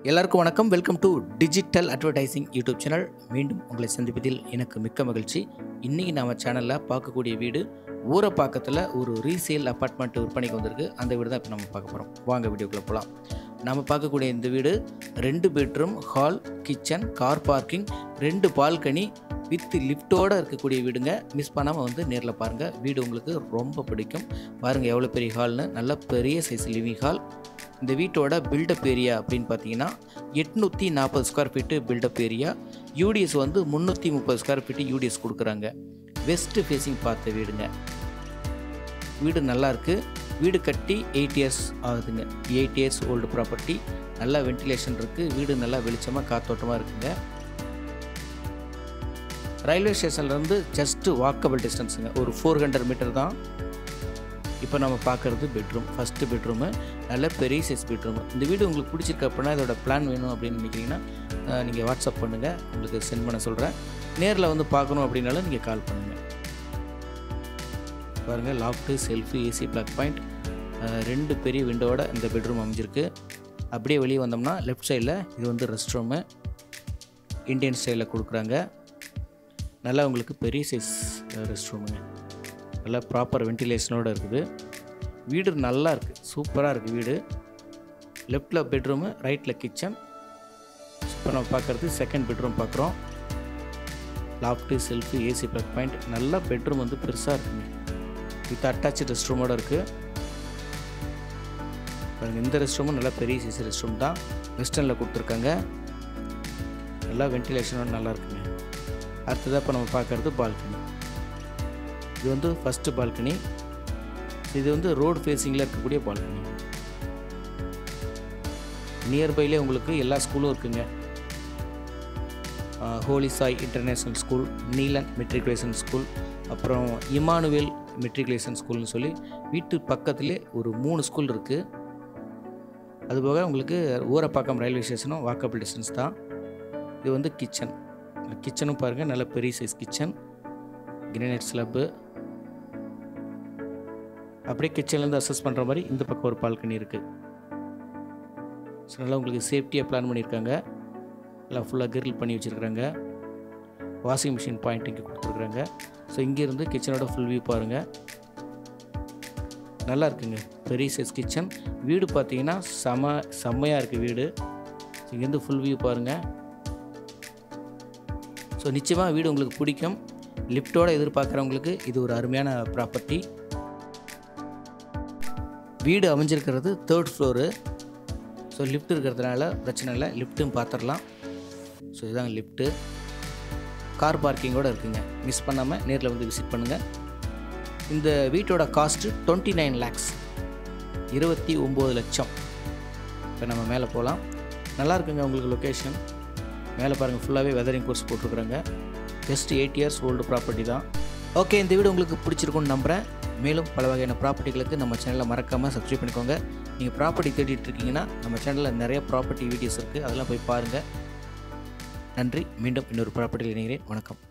எல்லாருக்கும் வணக்கம் welcome to digital advertising YouTube channel மீண்டும் உங்களை சந்திப்பதில் எனக்கு மிக்க மகிழ்ச்சி இன்றைக்கி நம்ம சேனலில் பார்க்கக்கூடிய வீடு ஊரப்பாக்கத்தில் ஒரு ரீசேல் அப்பார்ட்மெண்ட் விற்பனைக்கு வந்திருக்கு அந்த வீடு தான் இப்போ நம்ம பார்க்க போகிறோம் வாங்க வீடியோக்குள்ளே போகலாம் நம்ம பார்க்கக்கூடிய இந்த வீடு ரெண்டு bedroom hall kitchen car parking ரெண்டு பால்கனி வித் லிஃப்ட்டோடு இருக்கக்கூடிய வீடுங்க மிஸ் பண்ணாமல் வந்து நேரில் பாருங்கள் வீடு உங்களுக்கு ரொம்ப பிடிக்கும் பாருங்கள் எவ்வளோ பெரிய ஹால்னு நல்ல பெரிய சைஸ் லிவிங் ஹால் இந்த வீட்டோட பில்டப் ஏரியா அப்படின்னு பார்த்தீங்கன்னா எட்நூற்றி நாற்பது square feet build up area UDS வந்து முந்நூற்றி முப்பது ஸ்கொயர் ஃபீட்டு யூடிஎஸ் கொடுக்குறாங்க வெஸ்ட் ஃபேஸிங் பார்த்த வீடுங்க வீடு நல்லா இருக்கு வீடு கட்டி எயிட் இயர்ஸ் ஆகுதுங்க எயிட் இயர்ஸ் ஓல்டு ப்ராப்பர்ட்டி நல்லா வென்டிலேஷன் இருக்குது வீடு நல்லா வெளிச்சமாக காத்தோட்டமாக இருக்குங்க ரயில்வே ஸ்டேஷன்லேருந்து ஜஸ்ட்டு வாக்கபிள் டிஸ்டன்ஸுங்க ஒரு ஃபோர் ஹண்ட்ரட் மீட்டர் தான் இப்போ நம்ம பார்க்குறது பெட்ரூம் ஃபஸ்ட்டு பெட்ரூமு நல்ல பெரிய சைஸ் பெட்ரூமு இந்த வீடு உங்களுக்கு பிடிச்சிருக்கு அப்படின்னா இதோட பிளான் வேணும் அப்படின்னு நினைக்கிறீங்கன்னா நீங்கள் வாட்ஸ்அப் பண்ணுங்கள் உங்களுக்கு சென்ட் பண்ண சொல்கிறேன் நேரில் வந்து பார்க்கணும் அப்படின்னாலும் நீங்கள் கால் பண்ணுங்கள் பாருங்கள் loft shelf AC plug point ரெண்டு பெரிய விண்டோவோட இந்த பெட்ரூம் அமைஞ்சிருக்கு அப்படியே வெளியே வந்தோம்னா லெஃப்ட் சைடில் இது வந்து ரெஸ்ட் ரூமு இந்தியன் ஸ்டைலில் கொடுக்குறாங்க நல்லா உங்களுக்கு பெரிய சைஸ் ரெஸ்ட் ரூமுங்க நல்லா ப்ராப்பர் வென்டிலேஷனோடு இருக்குது வீடு நல்லா இருக்குது சூப்பராக இருக்குது வீடு லெஃப்டில் பெட்ரூமு ரைட்டில் கிச்சன் இப்போ நம்ம பார்க்குறது செகண்ட் பெட்ரூம் பார்க்குறோம் loft shelf AC plug point நல்ல பெட்ரூம் வந்து பெருசாக இருக்குங்க வித் அட்டாச்சு ரெஸ்ட் ரூமோடு இருக்குது பாருங்கள் இந்த ரெஸ்ட் ரூமும் நல்லா பெரிய சைஸ் ரெஸ்ட் ரூம் தான் வெஸ்டர்னில் கொடுத்துருக்காங்க நல்லா வென்டிலேஷனோட நல்லா இருக்குங்க அடுத்ததாக இப்போ நம்ம பார்க்குறது பால்கனி இது வந்து ஃபஸ்ட்டு பால்கனி இது வந்து ரோடு ஃபேஸிங்கில் இருக்கக்கூடிய பால்கனி நியர்பைலே உங்களுக்கு எல்லா ஸ்கூலும் இருக்குங்க holy Sai international school Neelan matriculation school அப்புறம் இமானுவேல் மெட்ரிகுலேஷன் ஸ்கூல்னு சொல்லி வீட்டு பக்கத்துலேயே ஒரு மூணு ஸ்கூல் இருக்குது அதுபோக உங்களுக்கு ஊரப்பாக்கம் ரயில்வே ஸ்டேஷனும் வாக்கபிள் டிஸ்டன்ஸ் தான் இது வந்து கிச்சன் கிச்சனும் பாருங்கள் நல்ல பெரிய சைஸ் கிச்சன் கிரனைட் ஸ்லப்பு அப்படியே கிச்சன்லேருந்து அசஸ் பண்ணுற மாதிரி இந்த பக்கம் ஒரு பால்கனி இருக்குது ஸோ நல்லா உங்களுக்கு சேஃப்டியாக பிளான் பண்ணியிருக்காங்க எல்லாம் ஃபுல்லாக கிரில் பண்ணி வச்சுருக்குறாங்க வாஷிங் மிஷின் பாயிண்ட் இங்கே கொடுத்துருக்குறாங்க ஸோ இங்கேருந்து கிச்சனோட ஃபுல் வியூ பாருங்கள் நல்லா இருக்குங்க பெரிய சைஸ் கிச்சன் வீடு பார்த்தீங்கன்னா செம செம்மையாக இருக்குது வீடு இங்கேருந்து ஃபுல் வியூ பாருங்கள் ஸோ நிச்சயமாக வீடு உங்களுக்கு பிடிக்கும் லிஃப்ட்டோடு எதிர்பார்க்குறவங்களுக்கு இது ஒரு அருமையான ப்ராப்பர்ட்டி வீடு அமைஞ்சிருக்கிறது தேர்ட் ஃப்ளோரு ஸோ லிஃப்ட் இருக்கிறதுனால பிரச்சனை இல்லை லிஃப்ட்டும் பார்த்துடலாம் ஸோ இதுதாங்க லிஃப்ட்டு கார் பார்க்கிங்கோடு இருக்குங்க மிஸ் பண்ணாமல் நேரில் வந்து விசிட் பண்ணுங்கள் இந்த வீட்டோட காஸ்ட்டு டுவெண்ட்டி நைன் லேக்ஸ் இருபத்தி ஒம்பது லட்சம் இப்போ நம்ம மேலே போகலாம் நல்லா இருக்குங்க உங்களுக்கு லொக்கேஷன் மேலே பாருங்கள் ஃபுல்லாகவே வெதரிங் கோர்ஸ் போட்டிருக்குறாங்க just eight years old property தான் ஓகே இந்த வீடு உங்களுக்கு பிடிச்சிருக்குன்னு நம்புகிறேன் மேலும் பல வகையான ப்ராப்பர்ட்டிகளுக்கு நம்ம சேனலில் மறக்காமல் சப்ஸ்கிரைப் பண்ணிக்கோங்க நீங்கள் ப்ராப்பர்ட்டி தேடிட்டு இருக்கீங்கன்னா நம்ம சேனலில் நிறைய ப்ராப்பர்ட்டி வீடியோஸ் இருக்குது அதெல்லாம் போய் பாருங்கள் நன்றி மீண்டும் இன்னொரு ப்ராப்பர்ட்டியில் இணைகிறேன் வணக்கம்